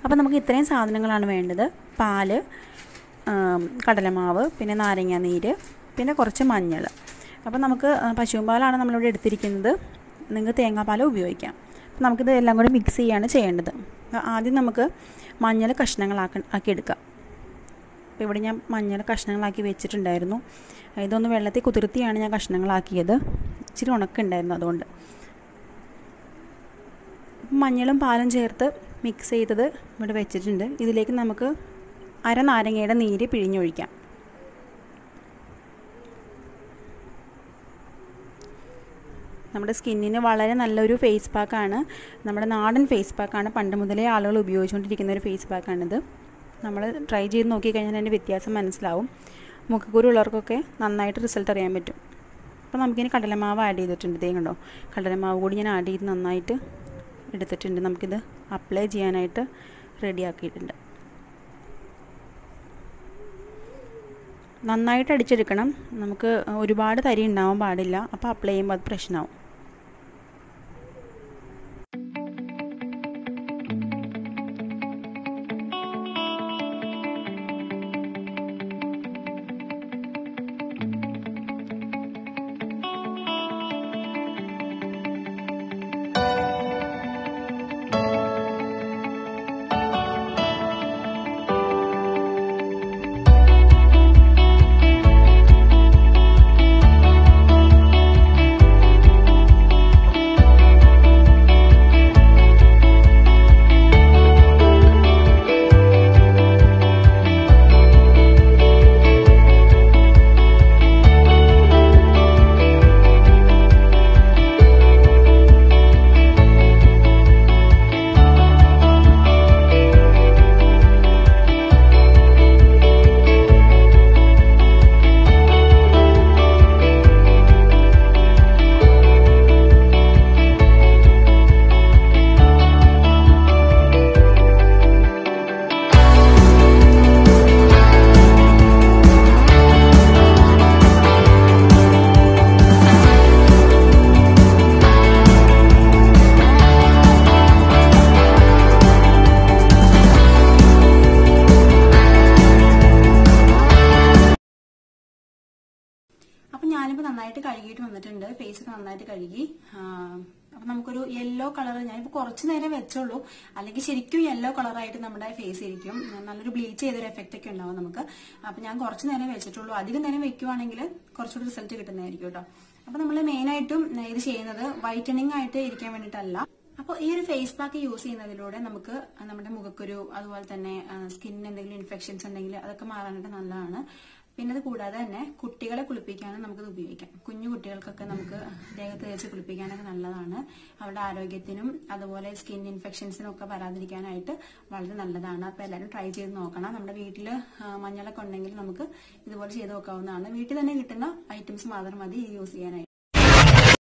അപ്പോൾ നമുക്ക് ഇത്രയും സാധനങ്ങളാണ് വേണ്ടത് പാല് ആം, കടലമാവ് പിന്നെ നാരങ്ങ നീര് പിന്നെ കുറച്ച് മഞ്ഞൾ അപ്പോൾ നമുക്ക് ആ, പശുവും പാലാണ് നമ്മളിവിടെ എടുത്തിരിക്കുന്നത് നിങ്ങൾക്ക് തേങ്ങാപ്പാലും ഉപയോഗിക്കാം അപ്പോൾ നമുക്കിത് എല്ലാം കൂടി മിക്സ് ചെയ്യാണ് ചെയ്യേണ്ടത് അപ്പോൾ ആദ്യം നമുക്ക് മഞ്ഞൾ കഷ്ണങ്ങളാക്കി ആക്കി എടുക്കാം അപ്പോൾ ഇവിടെ ഞാൻ മഞ്ഞൾ കഷ്ണങ്ങളാക്കി വെച്ചിട്ടുണ്ടായിരുന്നു ഇതൊന്ന് വെള്ളത്തിൽ കുതിർത്തിയാണ് ഞാൻ കഷ്ണങ്ങളാക്കിയത് ഇച്ചിരി ഉണക്കുണ്ടായിരുന്നു അതുകൊണ്ട് മഞ്ഞളും പാലും ചേർത്ത് മിക്സ് ചെയ്തത് ഇവിടെ വെച്ചിട്ടുണ്ട് ഇതിലേക്ക് നമുക്ക് അര നാരങ്ങയുടെ നീര് പിഴിഞ്ഞൊഴിക്കാം നമ്മുടെ സ്കിന്നിന് വളരെ നല്ലൊരു ഫേസ് പാക്കാണ് നമ്മുടെ നാടൻ ഫേസ് പാക്കാണ് പണ്ട് മുതലേ ആളുകൾ ഉപയോഗിച്ചുകൊണ്ടിരിക്കുന്ന ഒരു ഫേസ് പാക്കാണിത് നമ്മൾ ട്രൈ ചെയ്ത് നോക്കിക്കഴിഞ്ഞാൽ അതിൻ്റെ വ്യത്യാസം മനസ്സിലാവും മുഖക്കുരു ഉള്ളവർക്കൊക്കെ നന്നായിട്ട് റിസൾട്ട് അറിയാൻ പറ്റും അപ്പോൾ നമുക്കിനി കടലമാവ് ആഡ് ചെയ്തിട്ടുണ്ട് ഇതേ കണ്ടോ കടലമാവ് കൂടി ഞാൻ ആഡ് ചെയ്ത് നന്നായിട്ട് എടുത്തിട്ടുണ്ട് നമുക്കിത് അപ്ലൈ ചെയ്യാനായിട്ട് റെഡി ആക്കിയിട്ടുണ്ട് നന്നായിട്ട് അടിച്ചെടുക്കണം നമുക്ക് ഒരുപാട് തരി ഉണ്ടാവാൻ പാടില്ല അപ്പോൾ അപ്ലൈ ചെയ്യുമ്പോൾ അത് പ്രശ്നമാവും അപ്പം ഞാനിപ്പോൾ നന്നായിട്ട് കഴുകിയിട്ട് വന്നിട്ടുണ്ട് ഫേസ് ഒക്കെ നന്നായിട്ട് കഴുകി അപ്പം നമുക്കൊരു യെല്ലോ കളർ ഞാനിപ്പോൾ കുറച്ച് നേരം വെച്ചോളൂ അല്ലെങ്കിൽ ശരിക്കും യെല്ലോ കളറായിട്ട് നമ്മുടെ ഫേസ് ഇരിക്കും നല്ലൊരു ബ്ലീച്ച് ചെയ്തൊരു എഫക്റ്റ് ഒക്കെ ഉണ്ടാവും നമുക്ക് അപ്പം ഞാൻ കുറച്ച് നേരം വെച്ചിട്ടുള്ളൂ അധികം നേരം വെക്കുവാണെങ്കിൽ കുറച്ചുകൂടി റിസൾട്ട് കിട്ടുന്നതായിരിക്കും കേട്ടോ അപ്പം നമ്മൾ മെയിനായിട്ടും ഇത് ചെയ്യുന്നത് വൈറ്റനിങ് ആയിട്ട് ഇരിക്കാൻ വേണ്ടിയിട്ടല്ല അപ്പോൾ ഈ ഒരു ഫേസ് പാക്ക് യൂസ് ചെയ്യുന്നതിലൂടെ നമുക്ക് നമ്മുടെ മുഖക്കുരു അതുപോലെ തന്നെ സ്കിന്നിന് എന്തെങ്കിലും ഇൻഫെക്ഷൻസ് ഉണ്ടെങ്കിൽ അതൊക്കെ മാറാനായിട്ട് നല്ലതാണ് പിന്നെ അത് കൂടാതെ തന്നെ കുട്ടികളെ കുളിപ്പിക്കാനും നമുക്കത് ഉപയോഗിക്കാം കുഞ്ഞു കുട്ടികൾക്കൊക്കെ നമുക്ക് ദേഹത്ത് തേച്ച് കുളിപ്പിക്കാനൊക്കെ നല്ലതാണ് അവരുടെ ആരോഗ്യത്തിനും അതുപോലെ സ്കിൻ ഇൻഫെക്ഷൻസിനും ഒക്കെ വരാതിരിക്കാനായിട്ട് വളരെ നല്ലതാണ് അപ്പോൾ എല്ലാവരും ട്രൈ ചെയ്ത് നോക്കണം നമ്മുടെ വീട്ടിൽ മഞ്ഞളൊക്കെ ഉണ്ടെങ്കിൽ നമുക്ക് ഇതുപോലെ ചെയ്ത് നോക്കാവുന്നതാണ് വീട്ടിൽ തന്നെ കിട്ടുന്ന ഐറ്റംസ് മാത്രം മതി യൂസ് ചെയ്യാനായിട്ട്